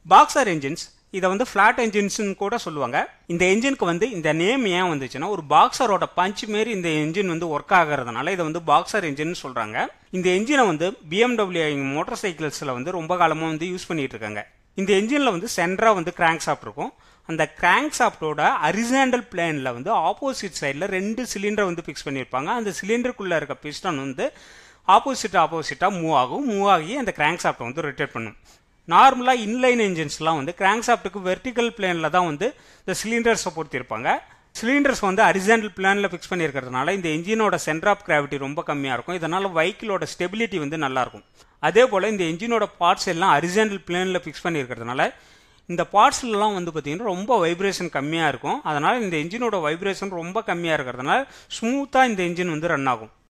boxer engines இதை வந்து flat என்ஜின்ஸ்னு கூட சொல்லுவாங்க இந்த என்ஜினுக்கு வந்து இந்த நேம் ஏன் வந்துச்சுன்னா ஒரு பாக்ஸரோட பஞ்ச் மாரி இந்த என்ஜின் வந்து ஒர்க் ஆகிறதுனால இதை வந்து பாக்ஸர் என்ஜின் சொல்கிறாங்க இந்த என்ஜினை வந்து பிஎம்டபிள்யூ மோட்டார் சைக்கிள்ஸில் வந்து ரொம்ப காலமாக வந்து யூஸ் பண்ணிட்டு இருக்காங்க இந்த என்ஜினில் வந்து சென்டராக வந்து கிராங்க் ஷாஃப்ட் இருக்கும் அந்த கிராங்க் ஷாஃப்டோட அரிசாண்டல் பிளேனில் வந்து ஆப்போசிட் சைடில் ரெண்டு சிலிண்டர் வந்து ஃபிக்ஸ் பண்ணியிருப்பாங்க அந்த சிலிண்டருக்குள்ளே இருக்க பிஸ்டன் வந்து ஆப்போசிட் ஆப்போசிட்டாக மூவ் ஆகும் மூவ் ஆகி அந்த கிராங்க் ஷாஃப்ட்டை வந்து ரொட்டேட் பண்ணும் நார்மலாக இன்லைன் என்ஜின்ஸ்லாம் வந்து கிராங்க் ஷாஃப்ட்டுக்கு வெர்டிக்கல் பிளேனில் தான் வந்து இந்த சிலிண்டர்ஸை பொறுத்திருப்பாங்க சிலிண்டர்ஸ் வந்து அரிசாண்டல் பிளானில் ஃபிக்ஸ் பண்ணியிருக்கிறதுனால இந்த என்ஜினோட சென்டர் ஆஃப் கிராவிட்டி ரொம்ப கம்மியாக இருக்கும் இதனால் வெஹிக்கிளோட ஸ்டெபிலிட்டி வந்து நல்லாயிருக்கும் அதே போல் இந்த என்ஜினோட பார்ட்ஸ் எல்லாம் அரிசாண்டல் பிளேனில் ஃபிக்ஸ் பண்ணியிருக்கிறதுனால இந்த பார்ட்ஸ்லாம் வந்து பார்த்திங்கன்னா ரொம்ப வைப்ரேஷன் கம்மியாக இருக்கும் அதனால் இந்த என்ஜினோட வைப்ரேஷன் ரொம்ப கம்மியாக இருக்கிறதுனால ஸ்மூத்தாக இந்த என்ஜின் வந்து ரன் ஆகும்